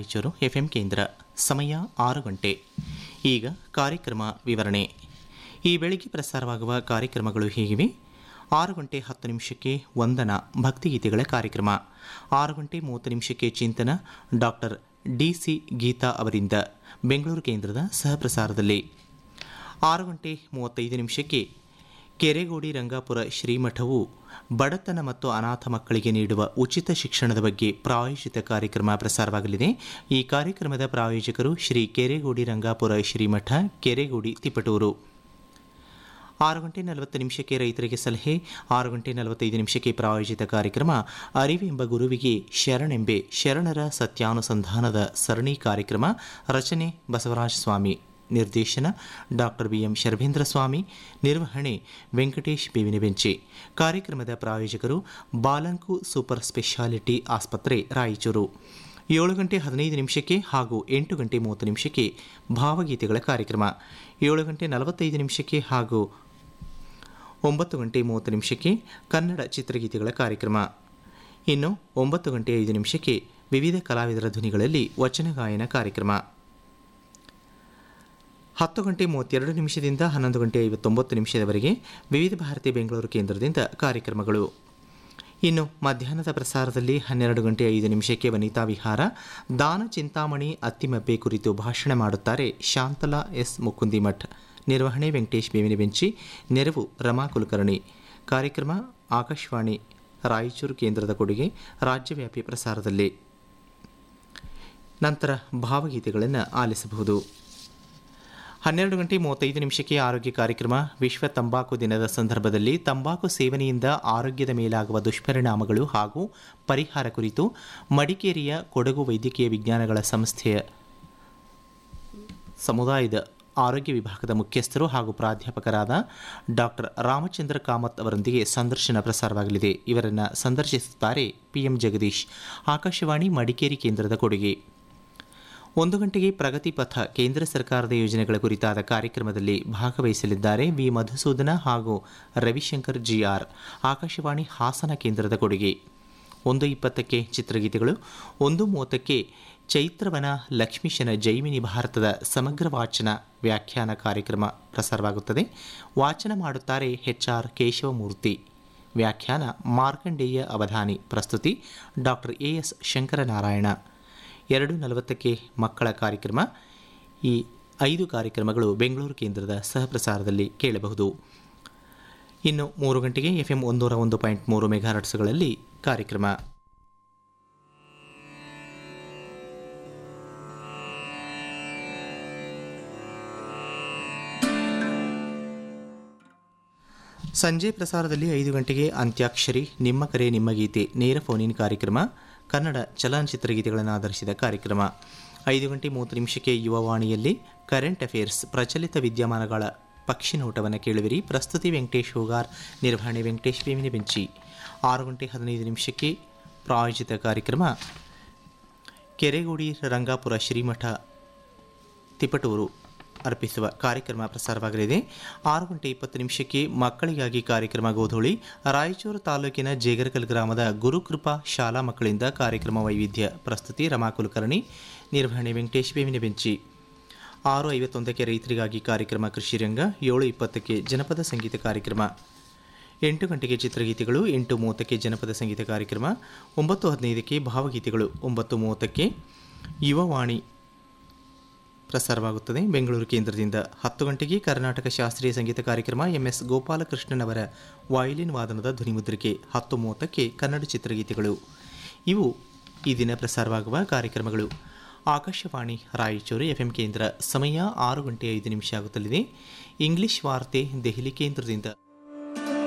Raichur FM ಕೇಂದ್ರ ಸಮಯ ಆರು ಗಂಟೆ ಈಗ ಕಾರ್ಯಕ್ರಮ ವಿವರಣೆ ಈ ಬೆಳಿಗ್ಗೆ ಪ್ರಸಾರವಾಗುವ ಕಾರ್ಯಕ್ರಮಗಳು ಹೀಗಿವೆ ಆರು ಗಂಟೆ ಹತ್ತು ನಿಮಿಷಕ್ಕೆ ವಂದನ ಭಕ್ತಿಗೀತೆಗಳ ಕಾರ್ಯಕ್ರಮ ಆರು ಗಂಟೆ ಮೂವತ್ತು ನಿಮಿಷಕ್ಕೆ ಚಿಂತನ ಡಾಕ್ಟರ್ ಡಿ ಸಿ ಗೀತಾ ಅವರಿಂದ ಬೆಂಗಳೂರು ಕೇಂದ್ರದ ಸಹಪ್ರಸಾರದಲ್ಲಿ ಆರು ಗಂಟೆ ಮೂವತ್ತೈದು ನಿಮಿಷಕ್ಕೆ ಕೆರೆಗೋಡಿ ರಂಗಾಪುರ ಶ್ರೀಮಠವು ಬಡತನ ಮತ್ತು ಅನಾಥ ಮಕ್ಕಳಿಗೆ ನೀಡುವ ಉಚಿತ ಶಿಕ್ಷಣದ ಬಗ್ಗೆ ಪ್ರಾಯೋಜಿತ ಕಾರ್ಯಕ್ರಮ ಪ್ರಸಾರವಾಗಲಿದೆ ಈ ಕಾರ್ಯಕ್ರಮದ ಪ್ರಾಯೋಜಕರು ಶ್ರೀ ಕೆರೆಗೋಡಿ ರಂಗಾಪುರ ಶ್ರೀಮಠ ಕೆರೆಗೋಡಿ ತಿಪಟೂರು ಆರು ಗಂಟೆ ನಲವತ್ತು ನಿಮಿಷಕ್ಕೆ ರೈತರಿಗೆ ಸಲಹೆ ಆರು ಗಂಟೆ ನಲವತ್ತೈದು ನಿಮಿಷಕ್ಕೆ ಪ್ರಾಯೋಜಿತ ಕಾರ್ಯಕ್ರಮ ಅರಿವೆಂಬ ಗುರುವಿಗೆ ಶರಣೆಂಬೆ ಶರಣರ ಸತ್ಯಾನುಸಂಧಾನದ ಸರಣಿ ಕಾರ್ಯಕ್ರಮ ರಚನೆ ಬಸವರಾಜ ಸ್ವಾಮಿ ನಿರ್ದೇಶನ doctor B M Sharbhendra Swami ನಿರ್ವಹಣೆ ವೆಂಕಟೇಶ್ ಬೇವಿನ ಬೆಂಚಿ ಕಾರ್ಯಕ್ರಮದ ಪ್ರಾಯೋಜಕರು ಬಾಲಂಕು ಸೂಪರ್ ಸ್ಪೆಷಾಲಿಟಿ ಆಸ್ಪತ್ರೆ ರಾಯಚೂರು ಏಳು ಗಂಟೆ ಹದಿನೈದು ನಿಮಿಷಕ್ಕೆ ಹಾಗೂ ಎಂಟು ಗಂಟೆ ಮೂವತ್ತು ನಿಮಿಷಕ್ಕೆ ಭಾವಗೀತೆಗಳ ಕಾರ್ಯಕ್ರಮ ಏಳು ಗಂಟೆ ನಲವತ್ತೈದು ನಿಮಿಷಕ್ಕೆ ಹಾಗೂ ಒಂಬತ್ತು ಗಂಟೆ ಮೂವತ್ತು ನಿಮಿಷಕ್ಕೆ ಕನ್ನಡ ಚಿತ್ರಗೀತೆಗಳ ಕಾರ್ಯಕ್ರಮ ಇನ್ನು ಒಂಬತ್ತು ಗಂಟೆ ಐದು ನಿಮಿಷಕ್ಕೆ ವಿವಿಧ ಕಲಾವಿದರ ಧ್ವನಿಗಳಲ್ಲಿ ವಚನ ಗಾಯನ ಕಾರ್ಯಕ್ರಮ ಹತ್ತು ಗಂಟೆ ಮೂವತ್ತೆರಡು ನಿಮಿಷದಿಂದ ಹನ್ನೊಂದು ಗಂಟೆ ಐವತ್ತೊಂಬತ್ತು ನಿಮಿಷದವರೆಗೆ ವಿವಿಧ ಭಾರತಿ ಬೆಂಗಳೂರು ಕೇಂದ್ರದಿಂದ ಕಾರ್ಯಕ್ರಮಗಳು ಇನ್ನು ಮಧ್ಯಾಹ್ನದ ಪ್ರಸಾರದಲ್ಲಿ ಹನ್ನೆರಡು ಗಂಟೆ ಐದು ನಿಮಿಷಕ್ಕೆ ವನಿತಾ ವಿಹಾರ ದಾನ ಚಿಂತಾಮಣಿ ಅತ್ತಿಮಬ್ಬೆ ಕುರಿತು ಭಾಷಣ ಮಾಡುತ್ತಾರೆ ಶಾಂತಲಾ ಎಸ್ ಮುಕುಂದಿಮಠ್ ನಿರ್ವಹಣೆ ವೆಂಕಟೇಶ್ ಬೇವಿನ ಬೆಂಚಿ ನೆರವು ರಮಾ ಕುಲಕರ್ಣಿ ಕಾರ್ಯಕ್ರಮ ಆಕಾಶವಾಣಿ ರಾಯಚೂರು ಕೇಂದ್ರದ ಕೊಡುಗೆ ರಾಜ್ಯವ್ಯಾಪಿ ಪ್ರಸಾರದಲ್ಲಿ ನಂತರ ಭಾವಗೀತೆಗಳನ್ನು ಆಲಿಸಬಹುದು ಹನ್ನೆರಡು ಗಂಟೆ ಮೂವತ್ತೈದು ನಿಮಿಷಕ್ಕೆ ಆರೋಗ್ಯ ಕಾರ್ಯಕ್ರಮ ವಿಶ್ವ ತಂಬಾಕು ದಿನದ ಸಂದರ್ಭದಲ್ಲಿ ತಂಬಾಕು ಸೇವನೆಯಿಂದ ಆರೋಗ್ಯದ ಮೇಲಾಗುವ ದುಷ್ಪರಿಣಾಮಗಳು ಹಾಗೂ ಪರಿಹಾರ ಕುರಿತು ಮಡಿಕೇರಿಯ ಕೊಡಗು ವೈದ್ಯಕೀಯ ವಿಜ್ಞಾನಗಳ ಸಂಸ್ಥೆಯ ಸಮುದಾಯದ ಆರೋಗ್ಯ ವಿಭಾಗದ ಮುಖ್ಯಸ್ಥರು ಹಾಗೂ ಪ್ರಾಧ್ಯಾಪಕರಾದ ಡಾಕ್ಟರ್ ರಾಮಚಂದ್ರ ಕಾಮತ್ ಅವರೊಂದಿಗೆ ಸಂದರ್ಶನ ಪ್ರಸಾರವಾಗಲಿದೆ ಇವರನ್ನು ಸಂದರ್ಶಿಸುತ್ತಾರೆ ಪಿಎಂ ಜಗದೀಶ್ ಆಕಾಶವಾಣಿ ಮಡಿಕೇರಿ ಕೇಂದ್ರದ ಕೊಡುಗೆ ಒಂದು ಗಂಟೆಗೆ ಪ್ರಗತಿ ಪಥ ಕೇಂದ್ರ ಸರ್ಕಾರದ ಯೋಜನೆಗಳ ಕುರಿತಾದ ಕಾರ್ಯಕ್ರಮದಲ್ಲಿ ಭಾಗವಹಿಸಲಿದ್ದಾರೆ ವಿ ಮಧುಸೂದನ ಹಾಗೂ ರವಿಶಂಕರ್ ಜಿಆರ್ ಆಕಾಶವಾಣಿ ಹಾಸನ ಕೇಂದ್ರದ ಕೊಡುಗೆ ಒಂದು ಇಪ್ಪತ್ತಕ್ಕೆ ಚಿತ್ರಗೀತೆಗಳು ಒಂದು ಮೂವತ್ತಕ್ಕೆ ಚೈತ್ರವನ ಲಕ್ಷ್ಮೀಶನ ಜೈಮಿನಿ ಭಾರತದ ಸಮಗ್ರ ವಾಚನ ವ್ಯಾಖ್ಯಾನ ಕಾರ್ಯಕ್ರಮ ಪ್ರಸಾರವಾಗುತ್ತದೆ ವಾಚನ ಮಾಡುತ್ತಾರೆ ಎಚ್ ಆರ್ ಕೇಶವಮೂರ್ತಿ ವ್ಯಾಖ್ಯಾನ ಮಾರ್ಕಂಡೇಯ ಅವಧಾನಿ ಪ್ರಸ್ತುತಿ ಡಾಕ್ಟರ್ ಎ ಎಸ್ ಶಂಕರನಾರಾಯಣ ಎರಡು ನಲವತ್ತಕ್ಕೆ ಮಕ್ಕಳ ಕಾರ್ಯಕ್ರಮ ಈ ಐದು ಕಾರ್ಯಕ್ರಮಗಳು ಬೆಂಗಳೂರು ಕೇಂದ್ರದ ಸಹಪ್ರಸಾರದಲ್ಲಿ ಕೇಳಬಹುದು ಇನ್ನು ಮೂರು ಗಂಟೆಗೆ ಎಫ್ ಎಂ ಒಂದೂರ ಒಂದು ಪಾಯಿಂಟ್ ಮೂರು ಮೆಗಾಹರ್ಟ್ಸ್ಗಳಲ್ಲಿ ಕಾರ್ಯಕ್ರಮ ಸಂಜೆ ಪ್ರಸಾರದಲ್ಲಿ ಐದು ಗಂಟೆಗೆ ಅಂತ್ಯಾಕ್ಷರಿ ನಿಮ್ಮ ಕರೆ ನಿಮ್ಮ ಗೀತೆ ನೇರ ಫೋನಿನ್ ಕಾರ್ಯಕ್ರಮ ಕನ್ನಡ ಚಲನಚಿತ್ರ ಗೀತೆಗಳನ್ನು ಆಧರಿಸಿದ ಕಾರ್ಯಕ್ರಮ ಐದು ಗಂಟೆ ಮೂವತ್ತು ನಿಮಿಷಕ್ಕೆ ಯುವವಾಣಿಯಲ್ಲಿ ಕರೆಂಟ್ ಅಫೇರ್ಸ್ ಪ್ರಚಲಿತ ವಿದ್ಯಮಾನಗಳ ಪಕ್ಷಿ ನೋಟವನ್ನು ಕೇಳುವಿರಿ ಪ್ರಸ್ತುತಿ ವೆಂಕಟೇಶ್ ಹೋಗಾರ್ ನಿರ್ವಹಣೆ ವೆಂಕಟೇಶ್ ಬೇವಿನ ಬೆಂಚಿ ಆರು ಗಂಟೆ ಹದಿನೈದು ನಿಮಿಷಕ್ಕೆ ಪ್ರಾಯೋಜಿತ ಕಾರ್ಯಕ್ರಮ ಕೆರೆಗೋಡಿ ರಂಗಾಪುರ ಶ್ರೀಮಠ ತಿಪಟೂರು ಅರ್ಪಿಸುವ ಕಾರ್ಯಕ್ರಮ ಪ್ರಸಾರವಾಗಲಿದೆ ಆರು ಗಂಟೆ ಇಪ್ಪತ್ತು ನಿಮಿಷಕ್ಕೆ ಮಕ್ಕಳಿಗಾಗಿ ಕಾರ್ಯಕ್ರಮ ಗೋಧೂಳಿ ರಾಯಚೂರು ತಾಲೂಕಿನ ಜೇಗರಕಲ್ ಗ್ರಾಮದ ಗುರುಕೃಪಾ ಶಾಲಾ ಮಕ್ಕಳಿಂದ ಕಾರ್ಯಕ್ರಮ ವೈವಿಧ್ಯ ಪ್ರಸ್ತುತಿ ರಮಾ ಕುಲಕರ್ಣಿ ನಿರ್ವಹಣೆ ವೆಂಕಟೇಶ್ ಬೇವಿನ ಬೆಂಚಿ ಆರು ಐವತ್ತೊಂದಕ್ಕೆ ರೈತರಿಗಾಗಿ ಕಾರ್ಯಕ್ರಮ ಕೃಷಿರಂಗ ಏಳು ಇಪ್ಪತ್ತಕ್ಕೆ ಜನಪದ ಸಂಗೀತ ಕಾರ್ಯಕ್ರಮ ಎಂಟು ಗಂಟೆಗೆ ಚಿತ್ರಗೀತೆಗಳು ಎಂಟು ಮೂವತ್ತಕ್ಕೆ ಜನಪದ ಸಂಗೀತ ಕಾರ್ಯಕ್ರಮ ಒಂಬತ್ತು ಹದಿನೈದಕ್ಕೆ ಭಾವಗೀತೆಗಳು ಒಂಬತ್ತು ಮೂವತ್ತಕ್ಕೆ ಯುವವಾಣಿ ಪ್ರಸಾರವಾಗುತ್ತದೆ ಬೆಂಗಳೂರು ಕೇಂದ್ರದಿಂದ ಹತ್ತು ಗಂಟೆಗೆ ಕರ್ನಾಟಕ ಶಾಸ್ತ್ರೀಯ ಸಂಗೀತ ಕಾರ್ಯಕ್ರಮ ಎಂ ಎಸ್ ಗೋಪಾಲಕೃಷ್ಣನ್ ಅವರ ವಯಲಿನ್ ವಾದನದ ಧ್ವನಿಮುದ್ರಿಕೆ ಹತ್ತು ಮೂವತ್ತಕ್ಕೆ ಕನ್ನಡ ಚಿತ್ರಗೀತೆಗಳು ಇವು ಈ ದಿನ ಪ್ರಸಾರವಾಗುವ ಕಾರ್ಯಕ್ರಮಗಳು ಆಕಾಶವಾಣಿ ರಾಯಚೂರು ಎಫ್ಎಂ ಕೇಂದ್ರ ಸಮಯ ಆರು ಗಂಟೆ ಐದು ನಿಮಿಷ ಆಗುತ್ತಲಿದೆ ಇಂಗ್ಲಿಷ್ ವಾರ್ತೆ ದೆಹಲಿ ಕೇಂದ್ರದಿಂದ